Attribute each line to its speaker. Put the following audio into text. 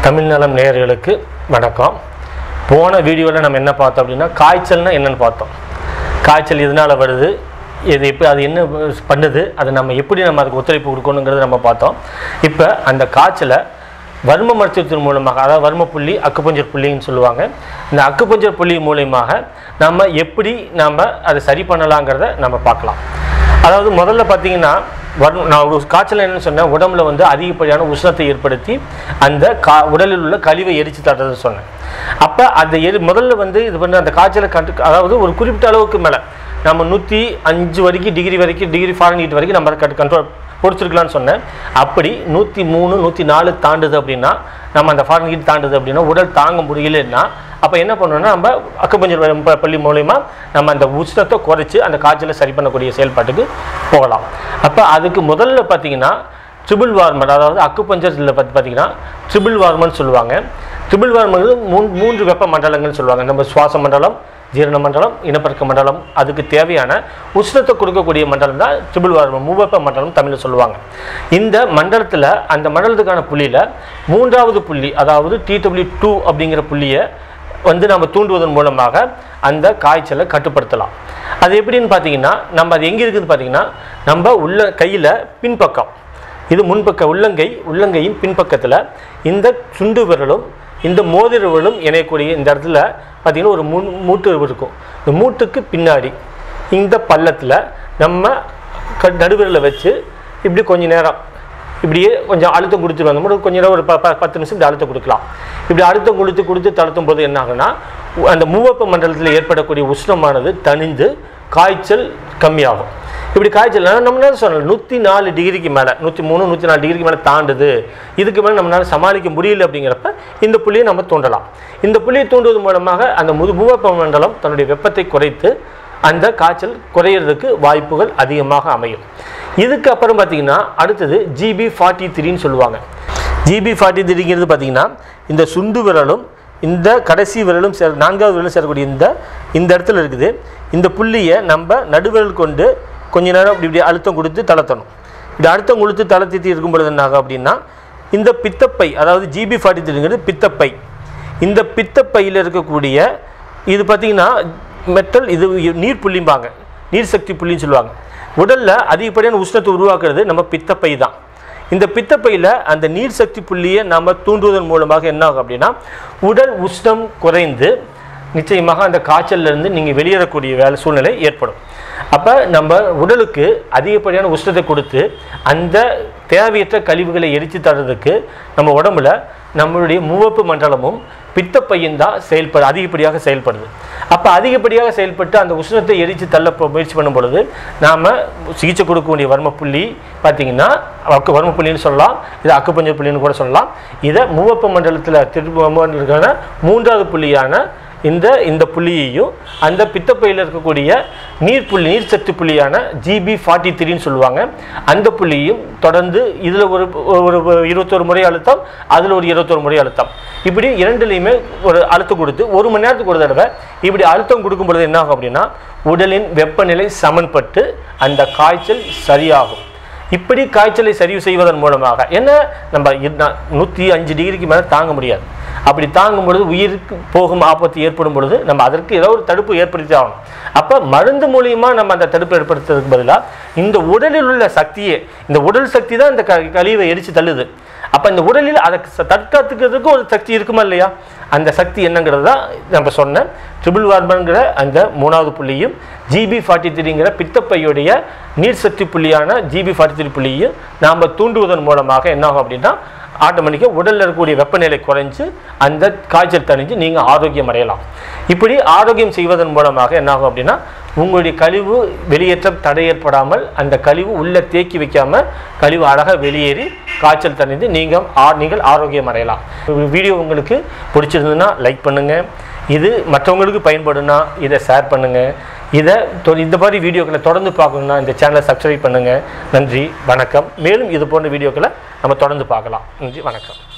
Speaker 1: தமிழ் நலம் நேயர்களுக்கு வணக்கம் போன வீடியோவில் நம்ம என்ன பார்த்தோம் அப்படின்னா காய்ச்சல்னா என்னன்னு பார்த்தோம் காய்ச்சல் எதனால் வருது இது இப்போ அது என்ன பண்ணுது அது நம்ம எப்படி நம்ம அதுக்கு ஒத்துழைப்பு கொடுக்கணுங்கிறத நம்ம பார்த்தோம் இப்போ அந்த காய்ச்சலை வர்ம மருத்துவத்தின் மூலமாக அதாவது வர்ம புள்ளி அக்குப்பஞ்சர் புள்ளின்னு சொல்லுவாங்க இந்த அக்குப்பஞ்சர் புள்ளி மூலயமாக நம்ம எப்படி நம்ம அதை சரி பண்ணலாங்கிறத நம்ம பார்க்கலாம் அதாவது முதல்ல பார்த்தீங்கன்னா வரும் நான் ஒரு காய்ச்சல் என்னன்னு சொன்னேன் உடம்புல வந்து அதிகப்படியான உஷ்ணத்தை ஏற்படுத்தி அந்த கா உடலில் உள்ள கழிவை எரிச்சு தட்டுறது சொன்னேன் அப்போ அந்த எரி முதல்ல வந்து இது பண்ண அந்த காய்ச்சலை கட்டு அதாவது ஒரு குறிப்பிட்ட அளவுக்கு மேலே நம்ம நூற்றி அஞ்சு வரைக்கும் டிகிரி வரைக்கும் டிகிரி ஃபாரன்ஹீட் வரைக்கும் நம்ம கட்டு கண்ட்ரோல் பொறுத்திருக்கலாம்னு சொன்னேன் அப்படி நூற்றி மூணு நூற்றி நாலு தாண்டுது அப்படின்னா நம்ம அந்த ஃபாரன்ஹீட் தாண்டுது அப்படின்னா உடல் தாங்க முடியலன்னா அப்போ என்ன பண்ணணும்னா நம்ம அக்குப்பஞ்சர் ப- பள்ளி மூலயமா நம்ம அந்த உஷ்ணத்தை குறைச்சி அந்த காய்ச்சலை சரி பண்ணக்கூடிய செயல்பாட்டுக்கு போகலாம் அப்போ அதுக்கு முதல்ல பார்த்தீங்கன்னா ட்ரிபிள் வார்மர் அதாவது அக்குப்பஞ்சரில் பார்த்து பார்த்தீங்கன்னா ட்ரிபிள் வார்மர்னு சொல்லுவாங்க ட்ரிபிள் வார்மர் மூணு மூன்று வெப்ப மண்டலங்கள்னு சொல்லுவாங்க நம்ம சுவாச மண்டலம் ஜீரண மண்டலம் இனப்பெருக்க மண்டலம் அதுக்கு தேவையான உஷ்ணத்தை கொடுக்கக்கூடிய மண்டலம் தான் ட்ரிபிள் வார்மர் மூவெப்ப மண்டலம் தமிழில் சொல்லுவாங்க இந்த மண்டலத்தில் அந்த மண்டலத்துக்கான புள்ளியில் மூன்றாவது புள்ளி அதாவது டிடபிள்யூ டூ அப்படிங்கிற புள்ளியை வந்து நம்ம தூண்டுவதன் மூலமாக அந்த காய்ச்சலை கட்டுப்படுத்தலாம் அது எப்படின்னு பார்த்தீங்கன்னா நம்ம அது எங்கே இருக்குதுன்னு பார்த்தீங்கன்னா நம்ம உள்ள கையில் பின்பக்கம் இது முன்பக்க உள்ளங்கை உள்ளங்கையின் பின்பக்கத்தில் இந்த சுண்டு விரலும் இந்த மோதிர விரலும் இணையக்கூடிய இந்த இடத்துல பார்த்தீங்கன்னா ஒரு மூ மூட்டு இருக்கும் இந்த மூட்டுக்கு பின்னாடி இந்த பள்ளத்தில் நம்ம க நடுவிரலை வச்சு இப்படி கொஞ்ச நேரம் இப்படியே கொஞ்சம் அழுத்தம் கொடுத்துட்டு வந்தோம்னா கொஞ்ச நேரம் ஒரு ப ப- பத்து நிமிஷம் இப்படி அழுத்தம் கொடுக்கலாம் இப்படி அழுத்தம் கொடுத்து கொடுத்து தளர்த்தும் போது என்ன ஆகும்னா உ- அந்த மூவப்ப மண்டலத்தில் ஏற்படக்கூடிய உஷ்ணமானது தணிந்து காய்ச்சல் கம்மியாகும் இப்படி காய்ச்சல் நம்ம என்ன சொல்லலாம் நூற்றி நாலு டிகிரிக்கு மேலே நூற்றி மூணு நூற்றி நாலு டிகிரிக்கு மேலே தாண்டுது இதுக்கு மேலே நம்மளால சமாளிக்க முடியல அப்படிங்கிறப்ப இந்த புள்ளியை நம்ம தூண்டலாம் இந்த புள்ளியை தூண்டுவது மூலமாக அந்த முது மூவப்ப மண்டலம் தன்னுடைய வெப்பத்தை குறைத்து அந்த காய்ச்சல் குறையிறதுக்கு வாய்ப்புகள் அதிகமாக அமையும் இதுக்கு அப்புறம் பார்த்தீங்கன்னா அடுத்தது ஜிபி ஃபார்ட்டி த்ரீன்னு சொல்லுவாங்க ஜிபி ஃபார்ட்டி த்ரீங்கிறது பார்த்தீங்கன்னா இந்த சுண்டு விரலும் இந்த கடைசி விரலும் சேர் நான்காவது விரலும் சேரக்கூடிய இந்த இந்த இடத்துல இருக்குது இந்த புள்ளியை நம்ம நடுவிரல் கொண்டு கொஞ்ச நேரம் இப்படி இப்படி அழுத்தம் கொடுத்து தளர்த்தணும் இப்படி அழுத்தம் கொடுத்து தளர்த்தி இருக்கும் பொழுது என்ன ஆகும் அப்படின்னா இந்த பித்தப்பை அதாவது ஜிபி ஃபார்ட்டி த்ரீங்கிறது பித்தப்பை இந்த பித்தப்பையில் இருக்கக்கூடிய இது பார்த்தீங்கன்னா மெட்டல் இது நீர் புள்ளிம்பாங்க நீர் சக்தி புள்ளின்னு சொல்லுவாங்க உடலில் அதிகப்படியான உஷ்ணத்தை உருவாக்குறது நம்ம பித்தப்பை தான் இந்த பித்தப்பையில் அந்த நீர் சக்தி புள்ளியை நம்ம தூண்டுவதன் மூலமாக என்ன ஆகும் அப்படின்னா உடல் உஷ்ணம் குறைந்து நிச்சயமாக அந்த காய்ச்சல்ல இருந்து நீங்கள் வெளியேறக்கூடிய வேலை சூழ்நிலை ஏற்படும் அப்போ நம்ம உடலுக்கு அதிகப்படியான உஷ்ணத்தை கொடுத்து அந்த தேவையற்ற கழிவுகளை எரித்து தர்றதுக்கு நம்ம உடம்புல நம்மளுடைய மூவப்பு மண்டலமும் பித்தப்பையும் தான் செயல்படு அதிகப்படியாக செயல்படுது அப்போ அதிகப்படியாக செயல்பட்டு அந்த உஷ்ணத்தை எரித்து தள்ள ப- முயற்சி பண்ணும் பொழுது நாம் சிகிச்சை கொடுக்கக்கூடிய வர்மப்புள்ளி பார்த்தீங்கன்னா அக்கு வர்மப்புள்ளின்னு சொல்லலாம் இது அக்குப்பஞ்ச புள்ளின்னு கூட சொல்லலாம் இதை மூவப்ப மண்டலத்தில் திரும்ப மூன்றாவது புள்ளியான இந்த இந்த புள்ளியையும் அந்த பித்தப்பையில் இருக்கக்கூடிய நீர் புள்ளி நீர் சத்து புள்ளியான ஜிபி ஃபார்ட்டி த்ரீன்னு சொல்லுவாங்க அந்த புள்ளியும் தொடர்ந்து இதில் ஒரு ஒரு ஒரு இருபத்தொரு முறை அழுத்தம் அதில் ஒரு இருபத்தொரு முறை அழுத்தம் இப்படி இரண்டுலேயுமே ஒரு அழுத்தம் கொடுத்து ஒரு மணி நேரத்துக்கு ஒரு தடவை இப்படி அழுத்தம் கொடுக்கும் பொழுது என்ன ஆகும் அப்படின்னா உடலின் வெப்பநிலை சமன்பட்டு அந்த காய்ச்சல் சரியாகும் இப்படி காய்ச்சலை சரி செய்வதன் மூலமாக என்ன நம்ம இரு- நூற்றி அஞ்சு டிகிரிக்கு மேலே தாங்க முடியாது அப்படி தாங்கும் பொழுது உயிருக்கு போகும் ஆபத்து ஏற்படும் பொழுது நம்ம அதற்கு ஏதோ ஒரு தடுப்பு ஏற்படுத்தி ஆகணும் அப்போ மருந்து மூலியமா நம்ம அந்த தடுப்பு ஏற்படுத்துறதுக்கு பதிலாக இந்த உடலில் உள்ள சக்தியே இந்த உடல் சக்தி தான் இந்த க கழிவை எரிச்சு தள்ளுது அப்போ இந்த உடலில் அதை ச- தற்காத்துக்கிறதுக்கு ஒரு சக்தி இருக்குமா இல்லையா அந்த சக்தி என்னங்கிறது தான் நம்ம சொன்ன ட்ரிபிள் வார்மன்கிற அந்த மூணாவது புள்ளியும் ஜிபி ஃபார்ட்டி த்ரீங்கிற பித்தப்பையுடைய நீர் சக்தி புள்ளியான ஜிபி ஃபார்ட்டி த்ரீ புள்ளியும் நாம் தூண்டுவதன் மூலமாக என்ன ஆகும் அப்படின்னா ஆட்டோமேட்டிக்காக உடலில் இருக்கக்கூடிய வெப்பநிலை குறைஞ்சு அந்த காய்ச்சல் தணிஞ்சு நீங்கள் ஆரோக்கியம் அடையலாம் இப்படி ஆரோக்கியம் செய்வதன் மூலமாக என்ன ஆகும் அப்படின்னா உங்களுடைய கழிவு வெளியேற்றம் தடை ஏற்படாமல் அந்த கழிவு உள்ளே தேக்கி வைக்காம கழிவு அழகாக வெளியேறி காய்ச்சல் தணிந்து நீங்கள் ஆ நீங்கள் ஆரோக்கியம் அடையலாம் வீடியோ உங்களுக்கு பிடிச்சிருந்ததுன்னா லைக் பண்ணுங்கள் இது மற்றவங்களுக்கு பயன்படுனா இதை ஷேர் பண்ணுங்கள் இதை தொ- இந்த மாதிரி வீடியோக்களை தொடர்ந்து பார்க்கணுன்னா இந்த சேனலை சப்ஸ்கிரைப் பண்ணுங்கள் நன்றி வணக்கம் மேலும் இது போன்ற வீடியோக்களை நம்ம தொடர்ந்து பார்க்கலாம் நன்றி வணக்கம்